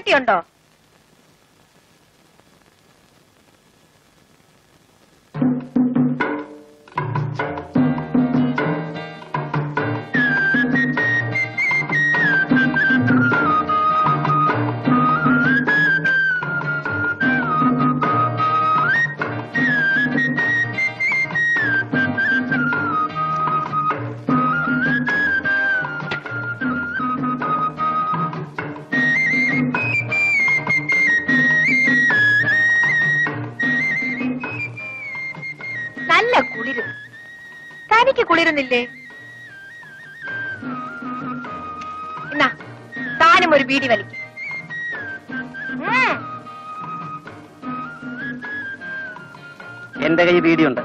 തീപ്പെട്ടിയുണ്ടോ നല്ല കുളിര് തനിക്ക് കുളിരുന്നില്ലേ എന്നാ താനും ഒരു ബീഡി വലിക്കും എന്റെ കൈ ബീഡിയുണ്ട്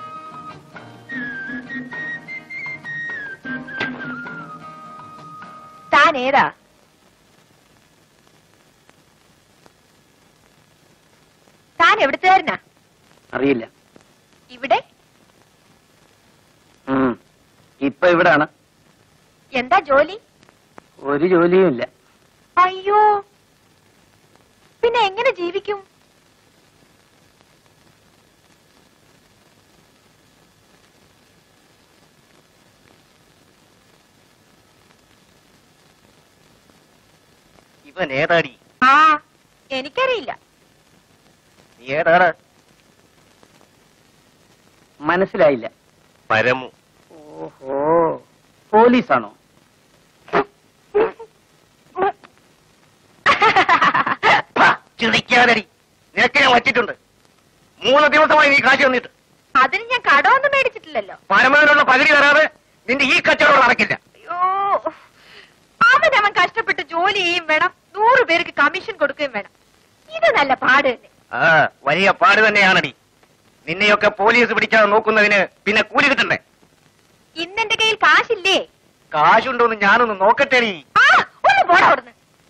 താൻ ഏതാ താൻ എവിടുത്തുകാരനാ അറിയില്ല ഇവിടെ ഉം. ഇപ്പൊ ഇവിടാണ് എന്താ ജോലി ഒരു ജോലിയും ഇല്ല അയ്യോ പിന്നെ എങ്ങനെ ജീവിക്കും ഇവൻ ഏതാടി ആ എനിക്കറിയില്ല നീ ഏതാണ് മനസ്സിലായില്ല പരമു ഓഹോ പോലീസാണോ ചിരിക്കാതടി നിനക്ക് ഞാൻ വച്ചിട്ടുണ്ട് മൂന്ന് ദിവസമായി നീ കാശ് തന്നിട്ട് അതിന് ഞാൻ കടമൊന്നും മേടിച്ചിട്ടില്ലല്ലോ പരമതിനുള്ള പകുതി തരാതെ നിന്റെ ഈ കച്ചവടം നടക്കില്ല അയ്യോ അവൻ അവൻ കഷ്ടപ്പെട്ട് ജോലി ചെയ്യും വേണം നൂറ് പേർക്ക് കമ്മീഷൻ കൊടുക്കുകയും വേണം ഇത് നല്ല പാട് തന്നെ ആ വലിയ പാട് തന്നെയാണടി നിന്നെയൊക്കെ പോലീസ് പിടിക്കാതെ നോക്കുന്നതിന് പിന്നെ കൂലി കിട്ടണ്ടേ ഇന്നെന്റെ കയ്യിൽ കാശില്ലേ കാശുണ്ടോന്ന് ഞാനൊന്ന് നോക്കട്ടെ നീ ആ ഒന്ന് പോടാ അവിടുന്ന്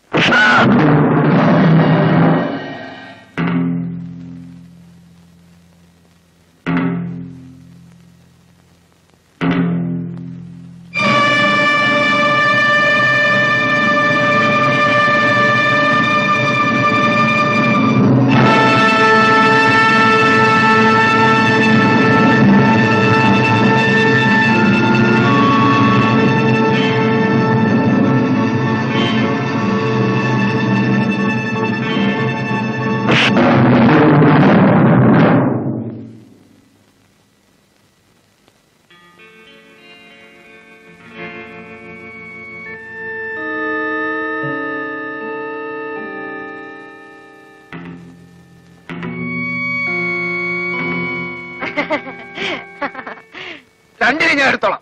രണ്ടിന് ഞാൻ എടുത്തോളാം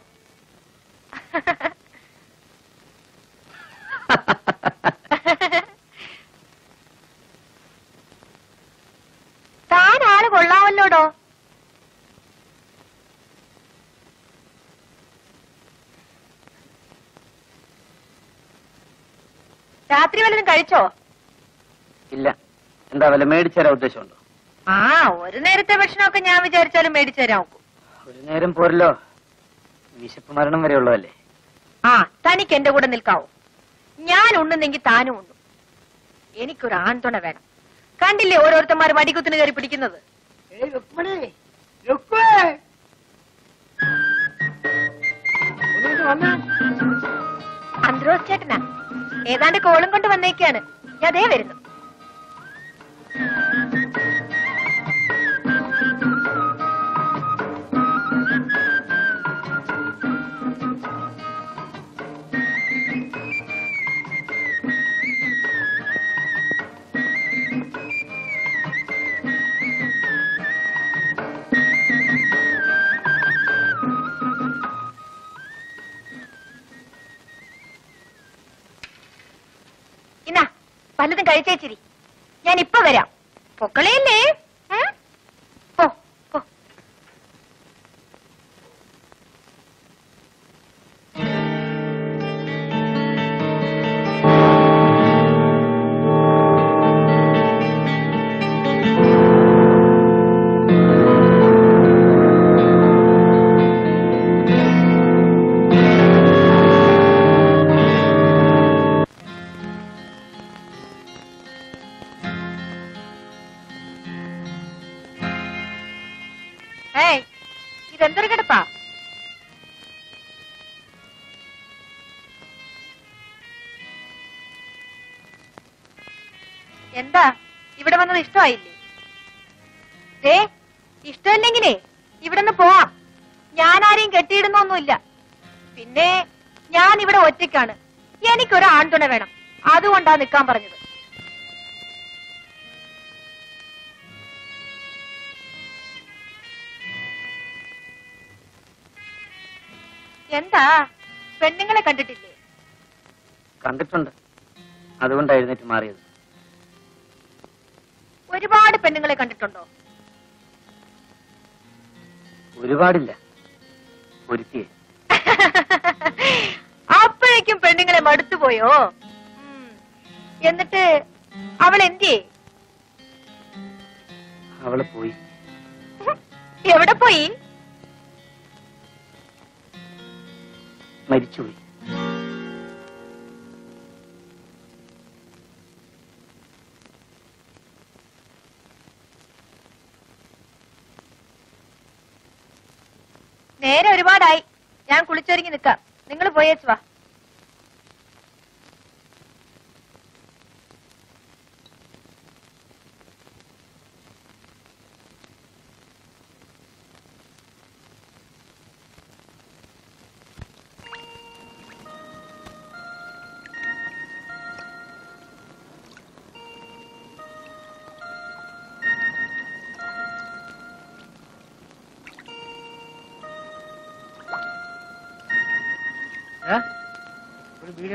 താൻ ആള് കൊള്ളാമല്ലോടോ രാത്രി വല്ലതും കഴിച്ചോ ഇല്ല എന്താ വല്ല മേടിച്ചു തരാൻ ഉദ്ദേശമുണ്ടോ ആ ഒരു നേരത്തെ ഭക്ഷണമൊക്കെ ഞാൻ വിചാരിച്ചാലും മേടിച്ചു തരാൻ നോക്കും ഒരു നേരം പോരല്ലോ വിശപ്പ് മരണം വരെ ഉള്ളതല്ലേ ആ തനിക്ക് എന്റെ കൂടെ നിൽക്കാവോ ഞാൻ ഉണ്ണുന്നെങ്കിൽ താനും ഉണ്ണു എനിക്കൊരു ആൺതുണ വേണം കണ്ടില്ലേ ഓരോരുത്തന്മാർ വടികുത്തിന് കയറി പിടിക്കുന്നത് അന്ത്രോസ് ചേട്ടനാ ഏതാണ്ട് കോളും കൊണ്ട് വന്നേക്കാണ് ഞാൻ അതേ വരുന്നു ഇന്നാ പലതും കഴിച്ചേച്ചിരി ഞാൻ ഇപ്പൊ വരാം പൊക്കളയല്ലേ ഉം? പോ പോ ഏയ് ഇതെന്തൊരു കിടപ്പാ എന്താ ഇവിടെ വന്നത് ഇഷ്ടമായില്ലേ ഏ ഇഷ്ടമില്ലെങ്കിലേ ഇവിടെ നിന്ന് പോവാം ഞാൻ ആരെയും കെട്ടിയിടുന്നൊന്നുമില്ല പിന്നെ ഞാൻ ഇവിടെ ഒറ്റയ്ക്കാണ് എനിക്കൊരു ആൺതുണ വേണം അതുകൊണ്ടാ നിക്കാൻ പറഞ്ഞത് എന്താ പെണ്ണുങ്ങളെ കണ്ടിട്ടില്ലേ കണ്ടിട്ടുണ്ട് അതുകൊണ്ടാ എഴുന്നേറ്റ് മാറിയത് ഒരുപാട് പെണ്ണുങ്ങളെ കണ്ടിട്ടുണ്ടോ ഒരുപാടില്ല ഒരുത്തിയെ അപ്പോഴേക്കും പെണ്ണുങ്ങളെ മടുത്തുപോയോ ഉം. എന്നിട്ട് അവൾ എന്തിയേ അവള് പോയി എവിടെ പോയി മരിച്ചുപോയി നേരെ ഒരുപാടായി ഞാൻ കുളിച്ചൊരുങ്ങി നിക്കാം നിങ്ങൾ പോയേച്ചു വാ ഒരു വീഡിയോ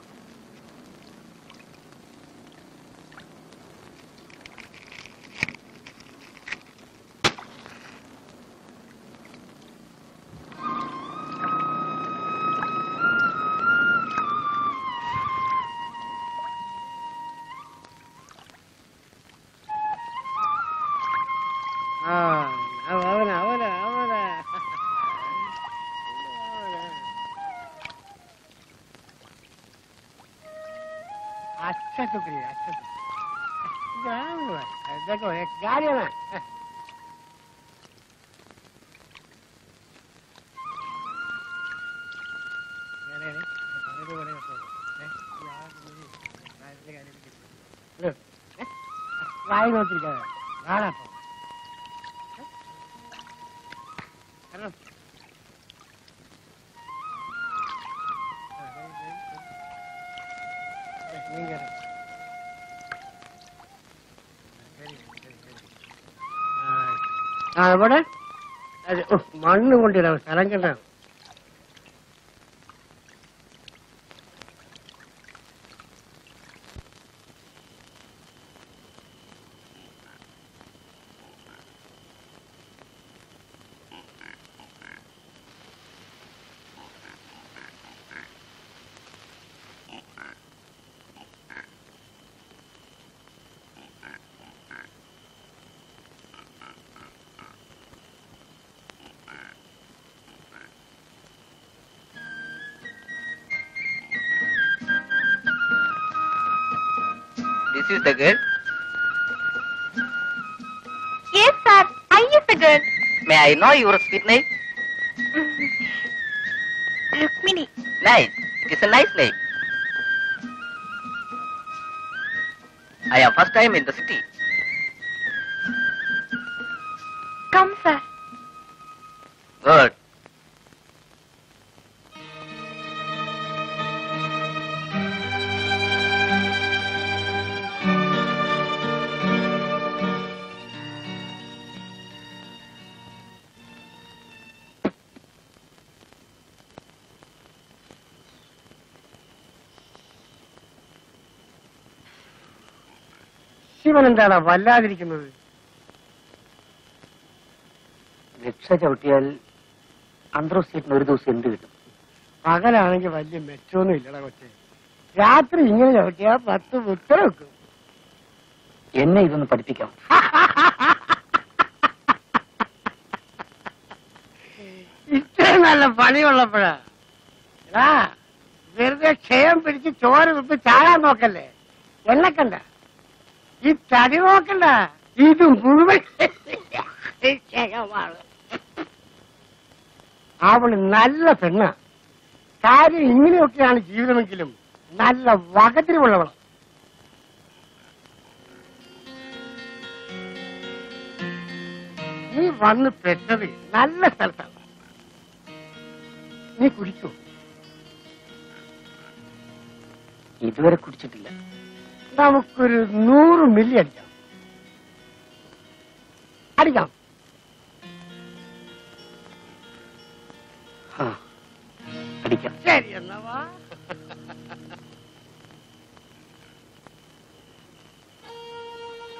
ആ അവന അവന അവന अच्छा शुक्रिया अच्छा शुक्रिया देखो एक गाड़ी है ना വായി നോക്കിയിരിക്കാതെ നാളാപ്പോ நீங்க അവിടെ അത് ഓ, മണ്ണ് കൊണ്ടിടാം സ്ഥലം കണ്ട This is the girl. Yes sir I is a girl May I know your sweet name? Rukmini Nice. It is a nice name. I am first time in the city. Come sir Good. Shivan എന്താണ് വല്ലാതിരിക്കുന്നത് രക്ഷ ചവിട്ടിയാൽ അന്ത്രോസ് സീറ്റിന് ഒരു ദിവസം എന്ത് കിട്ടും പകലാണെങ്കിൽ വലിയ മെച്ചമൊന്നും ഇല്ലടാ കൊച്ചെ രാത്രി ഇങ്ങനെ ചവിട്ടിയാ പത്ത് ഉത്തര വെക്കും എന്നെ ഇതൊന്ന് പഠിപ്പിക്കാം ഇത്രയും നല്ല പണിയുള്ളപ്പോഴാ എടാ വെറുതെ ക്ഷയം പിടിച്ച് ചോര വിപ്പ് ചാടാൻ നോക്കല്ലേ എന്നെ കണ്ട ഈ തടി നോക്കണ്ട ഇത് മുഴുവൻ ക്ഷയമാണ് അവള് നല്ല പെണ്ണ കാര്യം ഇങ്ങനെയൊക്കെയാണ് ജീവിതമെങ്കിലും നല്ല വകതിരിവുള്ളവള് നീ വന്ന് പെട്ടത് നല്ല സ്ഥലത്താണ് നീ കുടിക്കൂ ഇതുവരെ കുടിച്ചിട്ടില്ല നമുക്കൊരു നൂറ് മില്ലി അടിക്കാം അടിക്കാം ആ അടിക്കാം ശരി എന്നാ വാ